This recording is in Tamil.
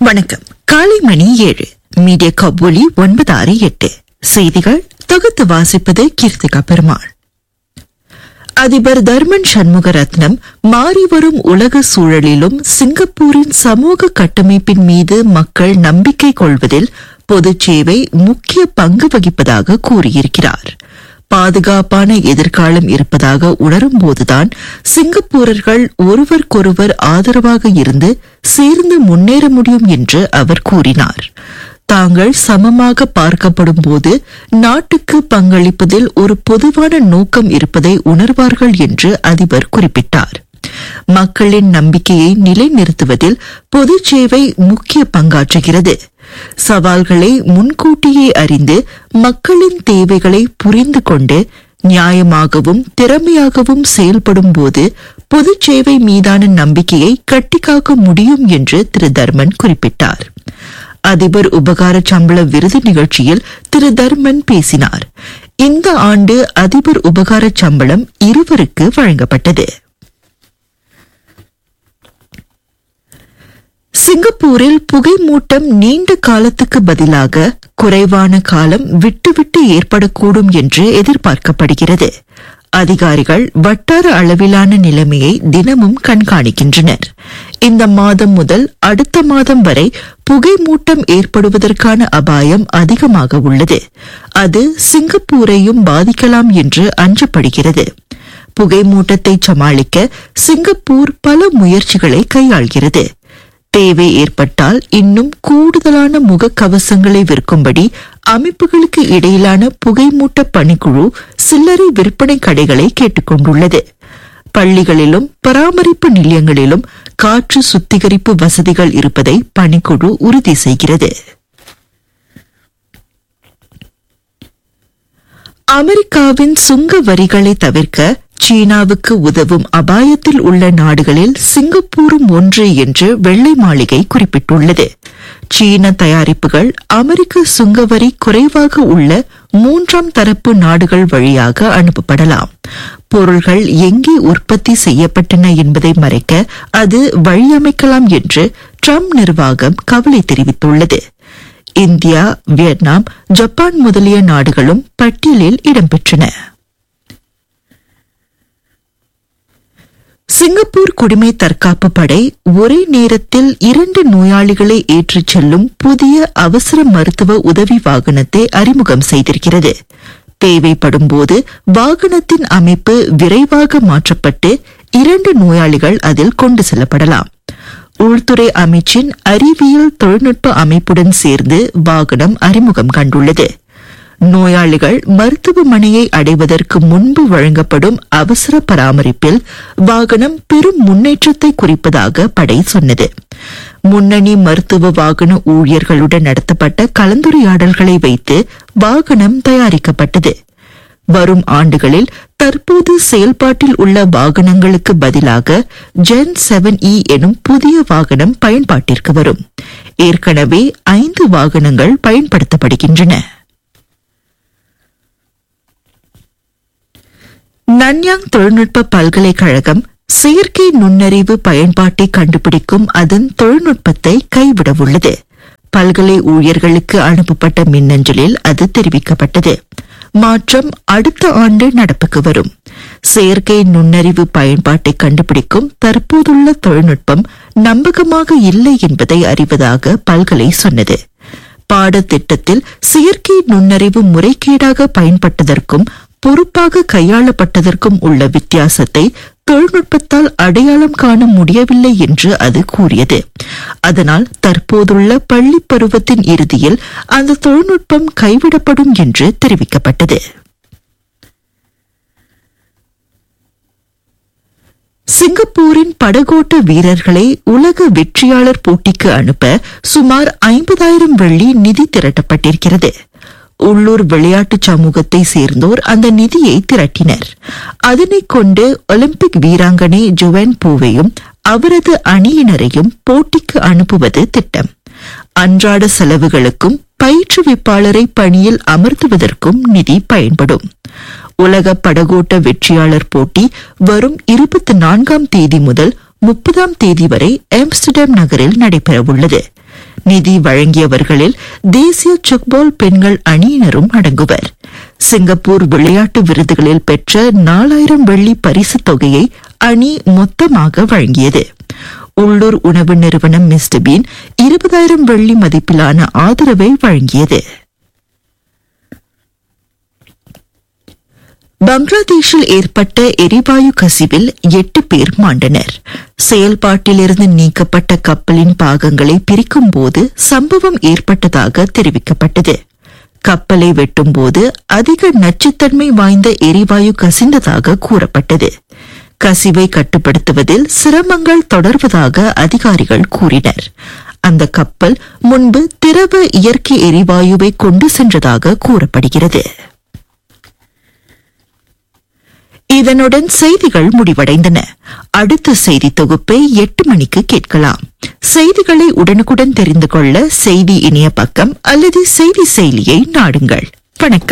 வணக்கம் காலை மணி ஏழு மீடியா கபோலி ஒன்பது ஆறு எட்டு செய்திகள் தொகுத்து வாசிப்பது கீர்த்திகா பெருமாள் அதிபர் தர்மன் சண்முகரத்னம் மாறிவரும் உலக சூழலிலும் சிங்கப்பூரின் சமூக கட்டமைப்பின் மீது மக்கள் நம்பிக்கை கொள்வதில் பொதுச் சேவை முக்கிய பங்கு வகிப்பதாக கூறியிருக்கிறார் பாதுகாப்பான எதிர்காலம் இருப்பதாக உணரும்போதுதான் சிங்கப்பூரர்கள் ஒருவருக்கொருவர் ஆதரவாக இருந்து சேர்ந்து முன்னேற முடியும் என்று அவர் கூறினார் தாங்கள் சமமாக பார்க்கப்படும் போது நாட்டுக்கு பங்களிப்பதில் ஒரு பொதுவான நோக்கம் இருப்பதை உணர்வார்கள் என்று அதிபர் குறிப்பிட்டார் மக்களின் நம்பிக்கையை நிலைநிறுத்துவதில் பொது சேவை முக்கிய பங்காற்றுகிறது சவால்களை முன்கூட்டியே அறிந்து மக்களின் தேவைகளை புரிந்து கொண்டு நியாயமாகவும் திறமையாகவும் செயல்படும் போது பொது சேவை மீதான நம்பிக்கையை கட்டிக்காக்க முடியும் என்று திரு தர்மன் குறிப்பிட்டார் அதிபர் உபகார சம்பள விருது நிகழ்ச்சியில் திரு தர்மன் பேசினார் இந்த ஆண்டு அதிபர் உபகார சம்பளம் இருவருக்கு வழங்கப்பட்டது சிங்கப்பூரில் புகைமூட்டம் நீண்ட காலத்துக்கு பதிலாக குறைவான காலம் விட்டுவிட்டு ஏற்படக்கூடும் என்று எதிர்பார்க்கப்படுகிறது அதிகாரிகள் வட்டார அளவிலான நிலைமையை தினமும் கண்காணிக்கின்றனர் இந்த மாதம் முதல் அடுத்த மாதம் வரை புகைமூட்டம் ஏற்படுவதற்கான அபாயம் அதிகமாக உள்ளது அது சிங்கப்பூரையும் பாதிக்கலாம் என்று அஞ்சப்படுகிறது புகைமூட்டத்தை சமாளிக்க சிங்கப்பூர் பல முயற்சிகளை கையாள்கிறது தேவை ஏற்பட்டால் இன்னும் கூடுதலான முகக்கவசங்களை விற்கும்படி அமைப்புகளுக்கு இடையிலான புகைமூட்ட பணிக்குழு சில்லறை விற்பனை கடைகளை கேட்டுக்கொண்டுள்ளது பள்ளிகளிலும் பராமரிப்பு நிலையங்களிலும் காற்று சுத்திகரிப்பு வசதிகள் இருப்பதை பணிக்குழு உறுதி செய்கிறது அமெரிக்காவின் சுங்க வரிகளை தவிர்க்க சீனாவுக்கு உதவும் அபாயத்தில் உள்ள நாடுகளில் சிங்கப்பூரும் ஒன்று என்று வெள்ளை மாளிகை குறிப்பிட்டுள்ளது சீன தயாரிப்புகள் அமெரிக்க சுங்கவரி குறைவாக உள்ள மூன்றாம் தரப்பு நாடுகள் வழியாக அனுப்பப்படலாம் பொருள்கள் எங்கே உற்பத்தி செய்யப்பட்டன என்பதை மறைக்க அது வழியமைக்கலாம் என்று ட்ரம்ப் நிர்வாகம் கவலை தெரிவித்துள்ளது இந்தியா வியட்நாம் ஜப்பான் முதலிய நாடுகளும் பட்டியலில் இடம்பெற்றன சிங்கப்பூர் குடிமை தற்காப்பு படை ஒரே நேரத்தில் இரண்டு நோயாளிகளை ஏற்றிச் செல்லும் புதிய அவசர மருத்துவ உதவி வாகனத்தை அறிமுகம் செய்திருக்கிறது தேவைப்படும் போது வாகனத்தின் அமைப்பு விரைவாக மாற்றப்பட்டு இரண்டு நோயாளிகள் அதில் கொண்டு செல்லப்படலாம் உள்துறை அமைச்சின் அறிவியல் தொழில்நுட்ப அமைப்புடன் சேர்ந்து வாகனம் அறிமுகம் கண்டுள்ளது நோயாளிகள் மருத்துவமனையை அடைவதற்கு முன்பு வழங்கப்படும் அவசர பராமரிப்பில் வாகனம் பெரும் முன்னேற்றத்தை குறிப்பதாக படை சொன்னது முன்னணி மருத்துவ வாகன ஊழியர்களுடன் நடத்தப்பட்ட கலந்துரையாடல்களை வைத்து வாகனம் தயாரிக்கப்பட்டது வரும் ஆண்டுகளில் தற்போது செயல்பாட்டில் உள்ள வாகனங்களுக்கு பதிலாக ஜென் செவன் இ எனும் புதிய வாகனம் பயன்பாட்டிற்கு வரும் ஏற்கனவே ஐந்து வாகனங்கள் பயன்படுத்தப்படுகின்றன நன்யாங் தொழில்நுட்ப பல்கலைக்கழகம் செயற்கை நுண்ணறிவு பயன்பாட்டை கண்டுபிடிக்கும் அதன் தொழில்நுட்பத்தை கைவிடவுள்ளது பல்கலை ஊழியர்களுக்கு அனுப்பப்பட்ட மின்னஞ்சலில் அது தெரிவிக்கப்பட்டது மாற்றம் அடுத்த ஆண்டு நடப்புக்கு வரும் செயற்கை நுண்ணறிவு பயன்பாட்டை கண்டுபிடிக்கும் தற்போதுள்ள தொழில்நுட்பம் நம்பகமாக இல்லை என்பதை அறிவதாக பல்கலை சொன்னது பாடத்திட்டத்தில் செயற்கை நுண்ணறிவு முறைகேடாக பயன்பட்டதற்கும் பொறுப்பாக கையாளப்பட்டதற்கும் உள்ள வித்தியாசத்தை தொழில்நுட்பத்தால் அடையாளம் காண முடியவில்லை என்று அது கூறியது அதனால் தற்போதுள்ள பள்ளி பருவத்தின் இறுதியில் அந்த தொழில்நுட்பம் கைவிடப்படும் என்று தெரிவிக்கப்பட்டது சிங்கப்பூரின் படகோட்ட வீரர்களை உலக வெற்றியாளர் போட்டிக்கு அனுப்ப சுமார் ஐம்பதாயிரம் வெள்ளி நிதி திரட்டப்பட்டிருக்கிறது உள்ளூர் விளையாட்டு சமூகத்தை சேர்ந்தோர் அந்த நிதியை திரட்டினர் அதனைக் கொண்டு ஒலிம்பிக் வீராங்கனை ஜுவன் பூவையும் அவரது அணியினரையும் போட்டிக்கு அனுப்புவது திட்டம் அன்றாட செலவுகளுக்கும் பயிற்றுவிப்பாளரை பணியில் அமர்த்துவதற்கும் நிதி பயன்படும் உலக படகோட்ட வெற்றியாளர் போட்டி வரும் இருபத்தி நான்காம் தேதி முதல் முப்பதாம் தேதி வரை ஆம்ஸ்டர்டாம் நகரில் நடைபெறவுள்ளது நிதி வழங்கியவர்களில் தேசிய செக்பால் பெண்கள் அணியினரும் அடங்குவர் சிங்கப்பூர் விளையாட்டு விருதுகளில் பெற்ற நாலாயிரம் வெள்ளி பரிசுத் தொகையை அணி மொத்தமாக வழங்கியது உள்ளூர் உணவு நிறுவனம் மிஸ்டர் பீன் இருபதாயிரம் வெள்ளி மதிப்பிலான ஆதரவை வழங்கியது பங்களாதேஷில் ஏற்பட்ட எரிவாயு கசிவில் எட்டு பேர் மாண்டனர் செயல்பாட்டிலிருந்து நீக்கப்பட்ட கப்பலின் பாகங்களை பிரிக்கும் போது சம்பவம் ஏற்பட்டதாக தெரிவிக்கப்பட்டது கப்பலை வெட்டும்போது அதிக நச்சுத்தன்மை வாய்ந்த எரிவாயு கசிந்ததாக கூறப்பட்டது கசிவை கட்டுப்படுத்துவதில் சிரமங்கள் தொடர்வதாக அதிகாரிகள் கூறினர் அந்த கப்பல் முன்பு திரவ இயற்கை எரிவாயுவை கொண்டு சென்றதாக கூறப்படுகிறது இதனுடன் செய்திகள் முடிவடைந்தன அடுத்த செய்தி தொகுப்பை எட்டு மணிக்கு கேட்கலாம் செய்திகளை உடனுக்குடன் தெரிந்து கொள்ள செய்தி இணைய பக்கம் அல்லது செய்தி செயலியை நாடுங்கள் வணக்கம்